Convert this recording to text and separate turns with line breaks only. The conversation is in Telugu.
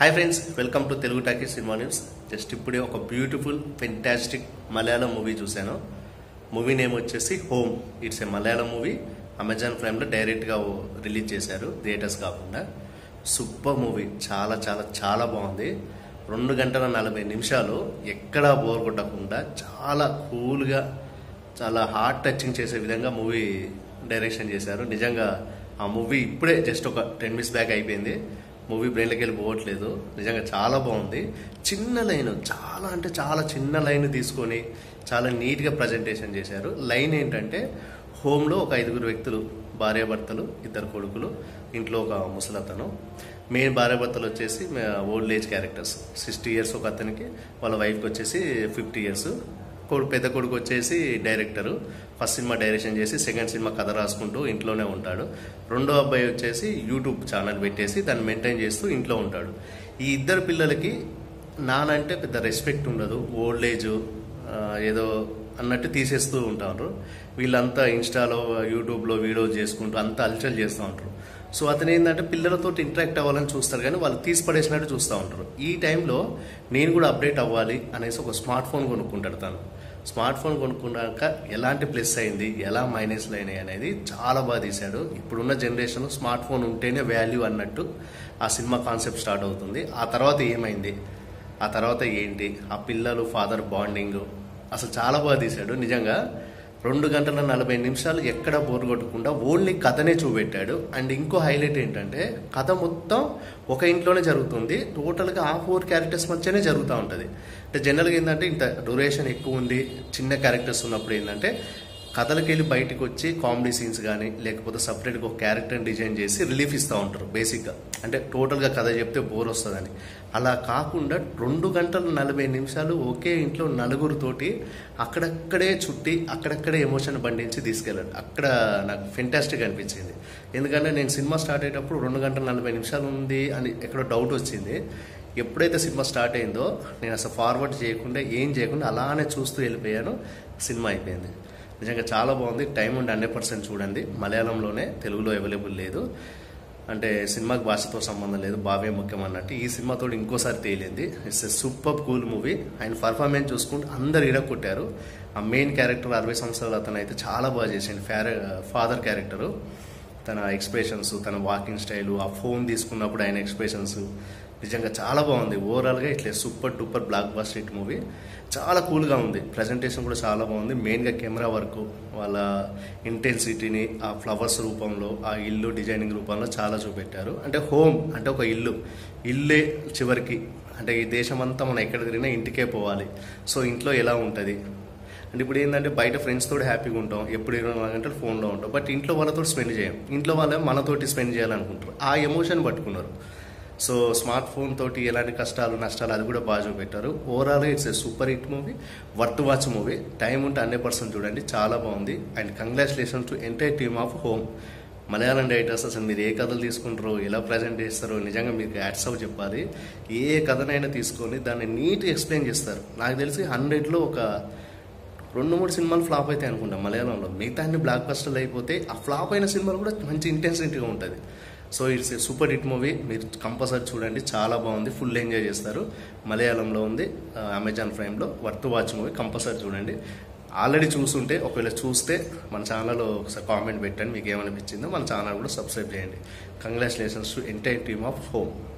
hi friends welcome to Telugu talkie cinema news just ఇప్పుడే ఒక బ్యూటిఫుల్ ఫెంటాస్టిక్ మలయాళం మూవీ చూశాను మూవీ నేమ్ వచ్చేసి home it's a Malayalam movie Amazon ప్రైమ్లో డైరెక్ట్గా రిలీజ్ చేశారు థియేటర్స్ కాకుండా సూపర్ మూవీ చాలా చాలా చాలా బాగుంది రెండు గంటల నలభై నిమిషాలు ఎక్కడా బోర్ కొట్టకుండా చాలా కూల్గా చాలా హార్ట్ టచింగ్ చేసే విధంగా మూవీ డైరెక్షన్ చేశారు నిజంగా ఆ మూవీ ఇప్పుడే జస్ట్ ఒక టెన్ మినిట్స్ బ్యాక్ అయిపోయింది మూవీ బ్రెయిన్లోకి వెళ్ళి పోవట్లేదు నిజంగా చాలా బాగుంది చిన్న లైన్ చాలా అంటే చాలా చిన్న లైన్ తీసుకొని చాలా నీట్గా ప్రజెంటేషన్ చేశారు లైన్ ఏంటంటే హోమ్లో ఒక ఐదుగురు వ్యక్తులు భార్యాభర్తలు ఇద్దరు కొడుకులు ఇంట్లో ఒక ముసలతను మెయిన్ భార్యాభర్తలు వచ్చేసి old age characters sixty years ఒక అతనికి వాళ్ళ వైఫ్కి వచ్చేసి ఫిఫ్టీ ఇయర్స్ కొడుకు పెద్ద కొడుకు వచ్చేసి డైరెక్టరు ఫస్ట్ సినిమా డైరెక్షన్ చేసి సెకండ్ సినిమా కథ రాసుకుంటూ ఇంట్లోనే ఉంటాడు రెండో అబ్బాయి వచ్చేసి యూట్యూబ్ ఛానల్ పెట్టేసి దాన్ని మెయింటైన్ చేస్తూ ఇంట్లో ఉంటాడు ఈ ఇద్దరు పిల్లలకి నానంటే పెద్ద రెస్పెక్ట్ ఉండదు ఓల్డ్ ఏజ్ ఏదో అన్నట్టు తీసేస్తూ ఉంటారు వీళ్ళంతా ఇన్స్టాలో యూట్యూబ్లో వీడియోస్ చేసుకుంటూ అంతా అల్చల్ చేస్తూ ఉంటారు సో అతను ఏంటంటే పిల్లలతో ఇంటరాక్ట్ అవ్వాలని చూస్తారు కానీ వాళ్ళు తీసి పడేసినట్టు చూస్తూ ఉంటారు ఈ టైంలో నేను కూడా అప్డేట్ అవ్వాలి అనేసి ఒక స్మార్ట్ ఫోన్ కొనుక్కుంటాడు తను స్మార్ట్ ఫోన్ కొనుక్కున్నాక ఎలాంటి ప్లస్ అయింది ఎలా మైనస్లు అయినాయి అనేది చాలా బాగా తీశాడు ఇప్పుడున్న జనరేషన్ స్మార్ట్ ఫోన్ ఉంటేనే వాల్యూ అన్నట్టు ఆ సినిమా కాన్సెప్ట్ స్టార్ట్ అవుతుంది ఆ తర్వాత ఏమైంది ఆ తర్వాత ఏంటి ఆ పిల్లలు ఫాదర్ బాండింగ్ అసలు చాలా బాగా తీశాడు నిజంగా రెండు గంటల నలభై నిమిషాలు ఎక్కడ బోర్ కొట్టకుండా ఓన్లీ కథనే చూపెట్టాడు అండ్ ఇంకో హైలైట్ ఏంటంటే కథ మొత్తం ఒక ఇంట్లోనే జరుగుతుంది టోటల్గా ఆ ఫోర్ క్యారెక్టర్స్ మధ్యనే జరుగుతూ ఉంటుంది అంటే జనరల్గా ఏంటంటే ఇంత డ్యూరేషన్ ఎక్కువ ఉండి చిన్న క్యారెక్టర్స్ ఉన్నప్పుడు ఏంటంటే కథలకి వెళ్ళి బయటకు వచ్చి కామెడీ సీన్స్ కానీ లేకపోతే సపరేట్గా ఒక క్యారెక్టర్ని డిజైన్ చేసి రిలీఫ్ ఇస్తూ ఉంటారు బేసిక్గా అంటే టోటల్గా కథ చెప్తే బోర్ వస్తుందని అలా కాకుండా రెండు గంటల నలభై నిమిషాలు ఒకే ఇంట్లో నలుగురితోటి అక్కడక్కడే చుట్టి అక్కడక్కడే ఎమోషన్ బండించి తీసుకెళ్ళాడు అక్కడ నాకు ఫెంటాస్టిక్ అనిపించింది ఎందుకంటే నేను సినిమా స్టార్ట్ అయ్యేటప్పుడు రెండు గంటల నలభై నిమిషాలు ఉంది అని ఎక్కడో డౌట్ వచ్చింది ఎప్పుడైతే సినిమా స్టార్ట్ అయిందో నేను అసలు ఫార్వర్డ్ చేయకుండా ఏం చేయకుండా అలానే చూస్తూ వెళ్ళిపోయాను సినిమా అయిపోయింది నిజంగా చాలా బాగుంది టైం ఉండి హండ్రెడ్ పర్సెంట్ చూడండి మలయాళంలోనే తెలుగులో అవైలబుల్ లేదు అంటే సినిమాకి భాషతో సంబంధం లేదు బావే ముఖ్యం అన్నట్టు ఈ సినిమాతో ఇంకోసారి తేలింది it's a super cool movie ఆయన పర్ఫార్మెన్స్ చూసుకుంటూ అందరు ఇరగొట్టారు ఆ మెయిన్ క్యారెక్టర్ అరవై సంవత్సరాల అతను అయితే చాలా బాగా చేసిండు ఫ్యార ఫాదర్ క్యారెక్టరు తన ఎక్స్ప్రెషన్స్ తన వాకింగ్ స్టైలు ఆ ఫోన్ తీసుకున్నప్పుడు ఆయన ఎక్స్ప్రెషన్స్ నిజంగా చాలా బాగుంది ఓవరాల్గా ఇట్లా super duper blockbuster hit movie చాలా కూల్గా ఉంది ప్రజెంటేషన్ కూడా చాలా బాగుంది మెయిన్గా కెమెరా వర్క్ వాళ్ళ ఇంటెన్సిటీని ఆ ఫ్లవర్స్ రూపంలో ఆ ఇల్లు డిజైనింగ్ రూపంలో చాలా చూపెట్టారు అంటే హోమ్ అంటే ఒక ఇల్లు ఇల్లే చివరికి అంటే ఈ దేశం అంతా మనం ఎక్కడ తిరిగినా ఇంటికే పోవాలి సో ఇంట్లో ఎలా ఉంటుంది అంటే ఇప్పుడు ఏంటంటే బయట ఫ్రెండ్స్ తోటి హ్యాపీగా ఉంటాం ఎప్పుడు ఇరవై నాలుగు గంటలు ఫోన్లో ఉంటాం బట్ ఇంట్లో వాళ్ళతో స్పెండ్ చేయం ఇంట్లో వాళ్ళే మనతోటి స్పెండ్ చేయాలనుకుంటారు ఆ ఎమోషన్ పట్టుకున్నారు సో స్మార్ట్ ఫోన్ తోటి ఎలాంటి కష్టాలు నష్టాలు అది కూడా బాగా చూపెట్టారు ఓవరాల్గా it's a super hit movie worth watch movie time ఉంటే హండ్రెడ్ పర్సెంట్ చూడండి చాలా బాగుంది and congratulation to entire team of home Malayalam directors అసలు మీరు ఏ కథలు తీసుకుంటారో ఎలా ప్రజెంట్ చేస్తారో నిజంగా మీకు యాడ్స్ అవ్ చెప్పాలి ఏ కథనైనా తీసుకొని దాన్ని నీట్గా ఎక్స్ప్లెయిన్ చేస్తారు నాకు తెలిసి హండ్రెడ్లో ఒక రెండు మూడు సినిమాలు ఫ్లాప్ అయితే అనుకుంటాం మలయాళంలో మిగతా అన్ని బ్లాక్ బస్టర్లు అయిపోతే ఆ ఫ్లాప్ అయిన సినిమాలు కూడా మంచి ఇంటెన్సిటీగా ఉంటుంది so it's a super hit movie మీరు కంపల్సరీ చూడండి చాలా బాగుంది ఫుల్ ఎంజాయ్ చేస్తారు మలయాళంలో ఉంది అమెజాన్ ప్రైమ్లో వర్త్ వాచ్ మూవీ కంపల్సరీ చూడండి ఆల్రెడీ చూసుంటే ఒకవేళ చూస్తే మన ఛానల్లో ఒకసారి కామెంట్ పెట్టండి మీకు ఏమనిపించిందో మన ఛానల్ కూడా సబ్స్క్రైబ్ చేయండి congratulations to entire team of home